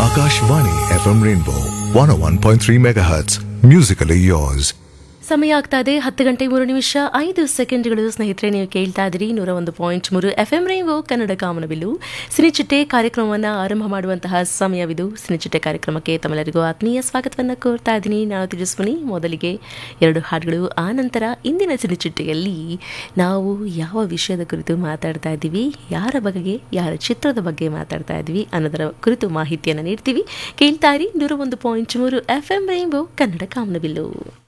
Akashvani FM Rainbow 101.3 MHz. Musically yours. ಸಮಯ ಆಗ್ತಾ ಇದೆ ಹತ್ತು ಗಂಟೆ ಮೂರು ನಿಮಿಷ ಐದು ಸೆಕೆಂಡ್ಗಳು ಸ್ನೇಹಿತರೆ ನೀವು ಕೇಳ್ತಾ ಇದ್ದೀರಿ ನೂರ ಒಂದು ಪಾಯಿಂಟ್ ಮೂರು ಎಫ್ ಎಂ ರೈನ್ಬೋ ಕನ್ನಡ ಕಾಮನಬಿಲ್ಲು ಸಿನಿಚಿಟ್ಟೆ ಕಾರ್ಯಕ್ರಮವನ್ನು ಆರಂಭ ಮಾಡುವಂತಹ ಸಮಯವಿದು ಸಿನಿಚಿಟ್ಟೆ ಕಾರ್ಯಕ್ರಮಕ್ಕೆ ತಮ್ಮೆಲ್ಲರಿಗೂ ಆತ್ಮೀಯ ಸ್ವಾಗತವನ್ನು ಕೋರ್ತಾ ಇದ್ದೀನಿ ನಾನು ತೇಜಸ್ವಿನಿ ಮೊದಲಿಗೆ ಎರಡು ಹಾಡುಗಳು ಆ ನಂತರ ಇಂದಿನ ಸಿನಿಚಿಟ್ಟೆಯಲ್ಲಿ ನಾವು ಯಾವ ವಿಷಯದ ಕುರಿತು ಮಾತಾಡ್ತಾ ಇದ್ದೀವಿ ಯಾರ ಬಗೆಗೆ ಯಾರ ಚಿತ್ರದ ಬಗ್ಗೆ ಮಾತಾಡ್ತಾ ಇದ್ದೀವಿ ಅನ್ನೋದರ ಕುರಿತು ಮಾಹಿತಿಯನ್ನು ನೀಡ್ತೀವಿ ಕೇಳ್ತಾ ಇರಿ ನೂರ ಒಂದು ಪಾಯಿಂಟ್ ಮೂರು ಎಫ್ ಎಂ ರೈನ್ಬೋ ಕನ್ನಡ ಕಾಮನಬಿಲ್ಲು